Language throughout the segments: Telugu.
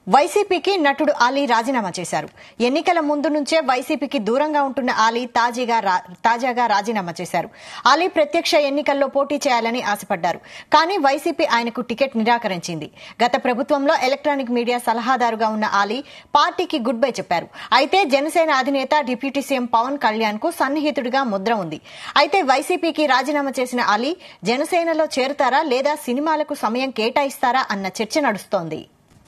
వైసీపీకి నటుడు ఆలీ రాజీనామా చేశారు ఎన్నికల ముందు నుంచే వైసీపీకి దూరంగా ఉంటున్న ఆలీ తాజాగా రా- తాజాగా రాజీనామా చేశారు ఆలీ ప్రత్యక్ష ఎన్నికల్లో పోటీ చేయాలని ఆశపడ్డారు కానీ వైసీపీ ఆయనకు టికెట్ నిరాకరించింది గత ప్రభుత్వంలో ఎలక్ట్రానిక్ మీడియా సలహాదారుగా ఉన్న ఆలీ పార్టీకి గుడ్ బై చెప్పారు అయితే జనసేన అధినేత డిప్యూటీ సీఎం పవన్ కళ్యాణ్ కు సన్నిహితుడిగా ముద్ర ఉంది అయితే వైసీపీకి రాజీనామా చేసిన ఆలీ జనసేనలో చేరుతారా లేదా సినిమాలకు సమయం కేటాయిస్తారా అన్న చర్చ నడుస్తోంది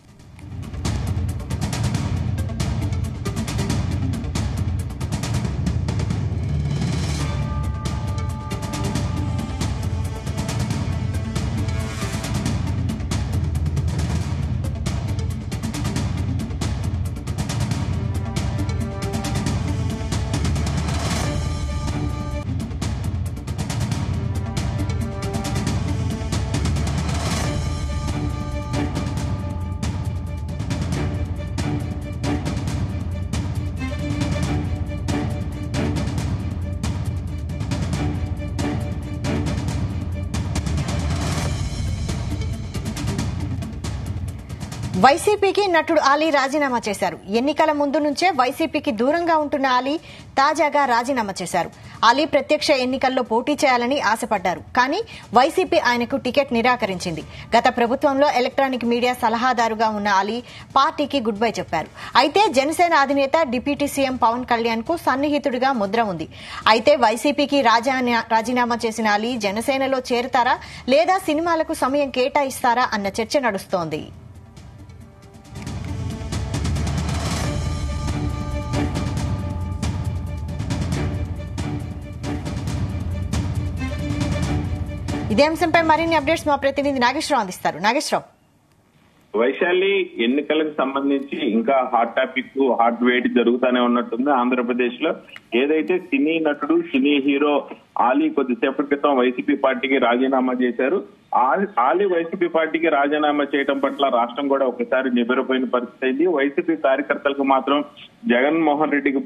వైసీపీకి నటుడు ఆలీ రాజీనామా చేశారు ఎన్నికల ముందు నుంచే వైసీపీకి దూరంగా ఉంటున్న ఆలీ తాజాగా రాజీనామా చేశారు ఆలీ ప్రత్యక్ష ఎన్నికల్లో పోటీ చేయాలని ఆశపడ్డారు కానీ వైసీపీ ఆయనకు టికెట్ నిరాకరించింది గత ప్రభుత్వంలో ఎలక్ట్రానిక్ మీడియా సలహాదారుగా ఉన్న ఆలీ పార్టీకి గుడ్ బై చెప్పారు అయితే జనసేన అధినేత డిప్యూటీ సీఎం పవన్ కళ్యాణ్ కు సన్నిహితుడిగా ముద్ర ఉంది అయితే వైసీపీకి రాజా- రాజీనామా చేసిన ఆలీ జనసేనలో చేరుతారా లేదా సినిమాలకు సమయం కేటాయిస్తారా అన్న చర్చ నడుస్తోంది ఇదే అంశంపై మరిన్ని అప్డేట్స్ మా ప్రతినిధి నాగేశ్వరరావు అందిస్తారు నాగేశ్వరరావు వైశాలి ఎన్నికలకు సంబంధించి ఇంకా హాట్ టాపిక్ హాట్ వేడి జరుగుతూనే ఉన్నట్టుంది ఆంధ్రప్రదేశ్ లో ఏదైతే సినీ నటుడు సినీ హీరో ఆలీ కొద్దిసేపటి క్రితం వైసీపీ పార్టీకి రాజీనామా చేశారు ఆ- ఆలీ వైసీపీ పార్టీకి రాజీనామా చేయడం పట్ల రాష్ట్రం కూడా ఒకసారి నిబెరపోయిన పరిస్థితి అయింది వైసీపీ కార్యకర్తలకు మాత్రం జగన్మోహన్ రెడ్డికి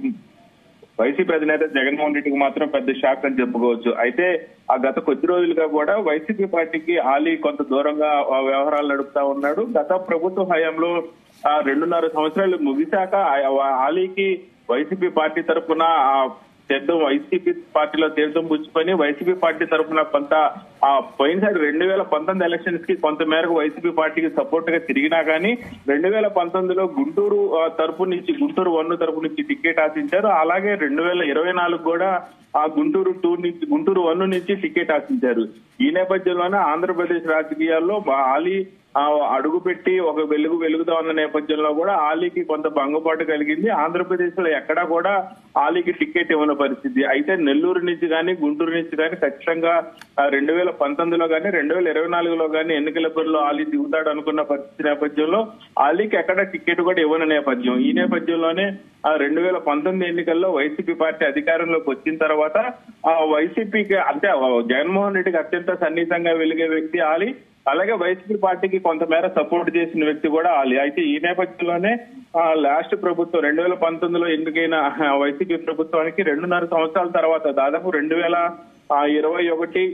వైసీపీ అధినేత జగన్మోహన్ రెడ్డికి మాత్రం పెద్ద షాక్ అని చెప్పుకోవచ్చు అయితే ఆ గత కొద్ది రోజులుగా కూడా వైసీపీ పార్టీకి ఆలీ కొంత దూరంగా ఆ వ్యవహారాలు నడుపుతా ఉన్నాడు గత ప్రభుత్వ హయాంలో ఆ రెండున్నర సంవత్సరాలు ముగిశాక ఆ- ఆలీకి వైసీపీ పార్టీ తరఫున ఆ తీర్థం వైసీపీ పార్టీలో తీర్థం పుచ్చుకొని వైసీపీ పార్టీ తరఫున కొంత ఆ పోయినసారి రెండు వేల పంతొమ్మిది ఎలక్షన్స్ కి కొంత మేరకు వైసీపీ పార్టీకి సపోర్ట్ గా తిరిగినా కానీ రెండు వేల పంతొమ్మిదిలో గుంటూరు ఆ, తరపు నుంచి గుంటూరు వన్ తరపు నుంచి టికెట్ ఆశించారు అలాగే రెండు వేల ఇరవై నాలుగు కూడా ఆ గుంటూరు టూ నుంచి గుంటూరు వన్ నుంచి టికెట్ ఆశించారు ఈ నేపథ్యంలోనే ఆంధ్రప్రదేశ్ రాజకీయాల్లో బా- ఆలీ ఆ, అడుగు పెట్టి ఒక వెలుగు వెలుగుతా ఉన్న నేపథ్యంలో కూడా ఆలీకి కొంత భంగపాటు కలిగింది ఆంధ్రప్రదేశ్ లో ఎక్కడా కూడా ఆలీకి టికెట్ ఇవ్వని పరిస్థితి అయితే నెల్లూరు నుంచి కానీ గుంటూరు నుంచి కానీ ఖచ్చితంగా రెండు వేల పంతొమ్మిదిలో కానీ రెండు వేల ఇరవై నాలుగులో కానీ ఎన్నికల బరిలో ఆలీ దిగుతాడు అనుకున్న పరిస్థితి నేపథ్యంలో ఆలీకి ఎక్కడ టికెట్ కూడా ఇవ్వని నేపథ్యం ఈ నేపథ్యంలోనే రెండు వేల పంతొమ్మిది ఎన్నికల్లో వైసీపీ పార్టీ అధికారంలోకి వచ్చిన తర్వాత ఆ వైసీపీకి అంటే ఆ జగన్మోహన్ రెడ్డికి అత్యంత సన్నిహితంగా వెలిగే వ్యక్తి ఆలీ అలాగే వైసీపీ పార్టీకి కొంతమేర సపోర్ట్ చేసిన వ్యక్తి కూడా ఆలీ అయితే ఈ నేపథ్యంలోనే ఆ, లాస్ట్ ప్రభుత్వం రెండు వేల పంతొమ్మిదిలో ఎన్నికైన ఆ, వైసీపీ ప్రభుత్వానికి రెండున్నర సంవత్సరాల తర్వాత దాదాపు రెండు వేల ఆ, ఇరవై ఒకటి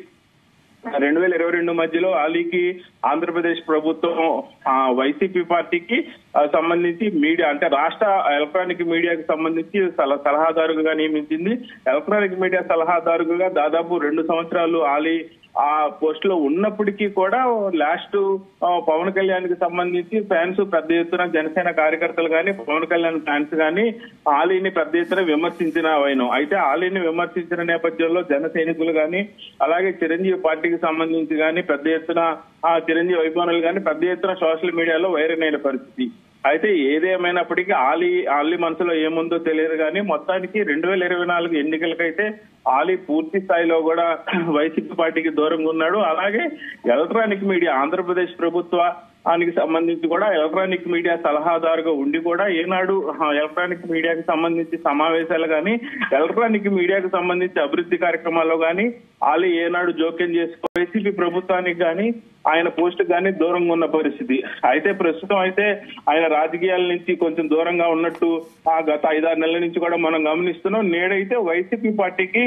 రెండు వేల ఇరవై రెండు మధ్యలో ఆలీకి ఆంధ్రప్రదేశ్ ప్రభుత్వం ఆ, వైసీపీ పార్టీకి ఆ, సంబంధించి మీడియా అంటే రాష్ట్ర ఎలక్ట్రానిక్ మీడియాకి సంబంధించి సల- సలహాదారుగా నియమించింది ఎలక్ట్రానిక్ మీడియా సలహాదారుగా దాదాపు రెండు సంవత్సరాలు ఆలీ ఆ పోస్ట్ లో ఉన్నప్పటికీ కూడా లాస్ట్ ఆ, పవన్ కళ్యాణ్ కి సంబంధించి ఫ్యాన్స్ పెద్ద ఎత్తున జనసేన కార్యకర్తలు కానీ పవన్ కళ్యాణ్ ఫ్యాన్స్ కానీ ఆలీని పెద్ద ఎత్తున విమర్శించిన వైనం అయితే ఆలీని విమర్శించిన నేపథ్యంలో జన సైనికులు కానీ అలాగే చిరంజీవి పార్టీకి సంబంధించి కానీ పెద్ద ఎత్తున ఆ చిరంజీవి అభిమానులు కానీ పెద్ద ఎత్తున సోషల్ మీడియాలో వైరల్ అయిన పరిస్థితి అయితే ఏదేమైనప్పటికీ ఆలీ ఆలీ మనసులో ఏముందో తెలియదు కానీ మొత్తానికి రెండు వేల ఇరవై నాలుగు ఎన్నికలకైతే ఆలీ పూర్తి స్థాయిలో కూడా వైసీపీ పార్టీకి దూరంగా ఉన్నాడు అలాగే ఎలక్ట్రానిక్ మీడియా ఆంధ్రప్రదేశ్ ప్రభుత్వ దానికి సంబంధించి కూడా ఎలక్ట్రానిక్ మీడియా సలహాదారుగా ఉండి కూడా ఏనాడు ఆ, ఎలక్ట్రానిక్ మీడియాకి సంబంధించి సమావేశాలు కానీ ఎలక్ట్రానిక్ మీడియాకి సంబంధించి అభివృద్ధి కార్యక్రమాల్లో కానీ వాళ్ళు ఏనాడు జోక్యం చేసుకో వైసీపీ ప్రభుత్వానికి కానీ ఆయన పోస్ట్ కానీ దూరంగా ఉన్న పరిస్థితి అయితే ప్రస్తుతం అయితే ఆయన రాజకీయాల నుంచి కొంచెం దూరంగా ఉన్నట్టు ఆ గత ఐదారు నెలల నుంచి కూడా మనం గమనిస్తున్నాం నేడైతే వైసీపీ పార్టీకి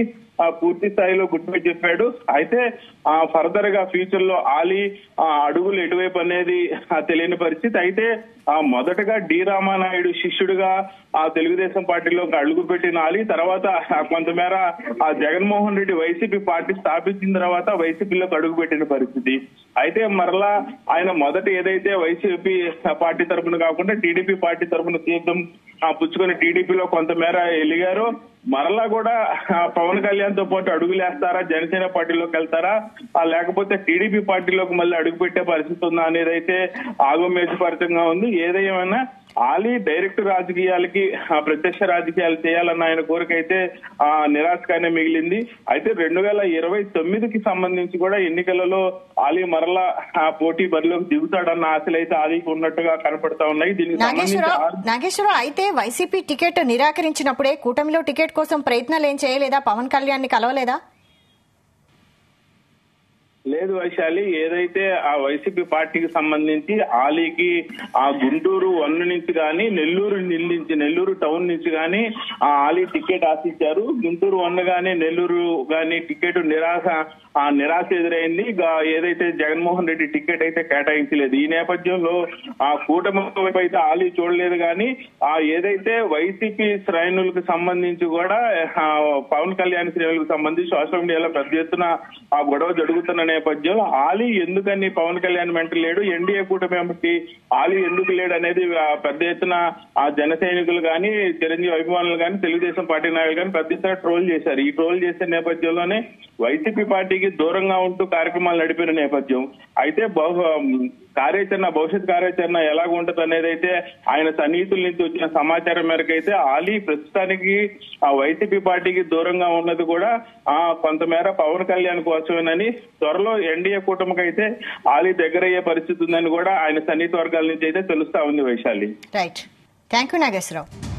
ఆ, పూర్తి స్థాయిలో గుర్తు చెప్పాడు అయితే ఆ ఫర్దర్ గా ఫ్యూచర్ లో ఆలీ ఆ, అడుగులు ఎటువైపు అనేది ఆ, తెలియని పరిస్థితి అయితే ఆ మొదటగా డి రామానాయుడు శిష్యుడిగా ఆ తెలుగుదేశం పార్టీలోకి అడుగు పెట్టిన ఆలీ తర్వాత ఆ, కొంతమేర ఆ జగన్మోహన్ రెడ్డి వైసీపీ పార్టీ స్థాపించిన తర్వాత వైసీపీలోకి అడుగు పెట్టిన పరిస్థితి అయితే మరలా ఆయన మొదట ఏదైతే వైసీపీ పార్టీ తరఫున కాకుండా టీడీపీ పార్టీ తరఫున తీర్థం ఆ, పుచ్చుకొని టీడీపీలో కొంతమేర ఎలిగారు మరలా కూడా ఆ, పవన్ కళ్యాణ్ తో పాటు అడుగులేస్తారా జనసేన పార్టీలోకి వెళ్తారా ఆ, లేకపోతే టీడీపీ పార్టీలోకి మళ్ళీ అడుగు పెట్టే పరిస్థితి ఉందా అనేది అయితే ఆగమేషపరితంగా ఉంది ఏదేమైనా ఆలీ డైరెక్ట్ రాజకీయాలకి ఆ, ప్రత్యక్ష రాజకీయాలు చేయాలన్న ఆయన కోరిక అయితే ఆ నిరాశగానే మిగిలింది అయితే రెండు వేల ఇరవై తొమ్మిదికి సంబంధించి కూడా ఎన్నికలలో ఆలీ మరలా ఆ పోటీ బరిలోకి దిగుతాడన్న ఆశలు అయితే ఆలీకి ఉన్నట్టుగా కనపడతా ఉన్నాయి దీనికి సంబంధించి నాగేశ్వరరావు ఆరు- నాగేశ్వరరావు అయితే వైసీపీ టికెట్ నిరాకరించినప్పుడే కూటమిలో టికెట్ కోసం ప్రయత్నాలు ఏం చేయలేదా పవన్ కళ్యాణ్ ని కలవలేదా లేదు వైశాలి ఏదైతే ఆ వైసీపీ పార్టీకి సంబంధించి ఆలీకి ఆ గుంటూరు వన్ నుంచి గాని నెల్లూరు నుంచి నెల్లూరు టౌన్ నుంచి గాని ఆ ఆలీ టికెట్ ఆశించారు గుంటూరు వన్ గాని నెల్లూరు గాని టికెట్ నిరాశ ఆ నిరాశ ఎదురైంది ఇక ఏదైతే జగన్మోహన్ రెడ్డి టికెట్ అయితే కేటాయించలేదు ఈ నేపథ్యంలో ఆ కూటమి వైపు అయితే ఆలీ చూడలేదు కానీ ఆ ఏదైతే వైసీపీ శ్రేణులకు సంబంధించి కూడా ఆ, పవన్ కళ్యాణ్ శ్రేణులకు సంబంధించి సోషల్ మీడియాలో పెద్ద ఎత్తున ఆ గొడవ జరుగుతున్న నేపథ్యంలో ఆలీ ఎందుకని పవన్ కళ్యాణ్ వెంట లేడు ఎన్డీఏ కూటమి వెంబడి ఆలీ ఎందుకు లేడు అనేది ఆ, పెద్ద ఎత్తున ఆ జన సైనికులు కానీ చిరంజీవి అభిమానులు కానీ తెలుగుదేశం పార్టీ నాయకులు కానీ పెద్ద ఎత్తున ట్రోల్ చేశారు ఈ ట్రోల్ చేసే నేపథ్యంలోనే వైసీపీ పార్టీకి దూరంగా ఉంటూ కార్యక్రమాలు నడిపిన నేపథ్యం అయితే బహు కార్యాచరణ భవిష్యత్ కార్యాచరణ ఎలాగ ఉంటది అనేది అయితే ఆయన సన్నిహితుల నుంచి వచ్చిన సమాచారం మేరకు అయితే ఆలీ ప్రస్తుతానికి ఆ వైసీపీ పార్టీకి దూరంగా ఉన్నది కూడా ఆ కొంతమేర పవన్ కళ్యాణ్ కోసమేనని త్వరలో ఎన్డీఏ కూటమికి అయితే ఆలీ దగ్గరయ్యే పరిస్థితి ఉందని కూడా ఆయన సన్నిహిత వర్గాల నుంచి అయితే తెలుస్తా ఉంది Vaishali right thank you Nageswararao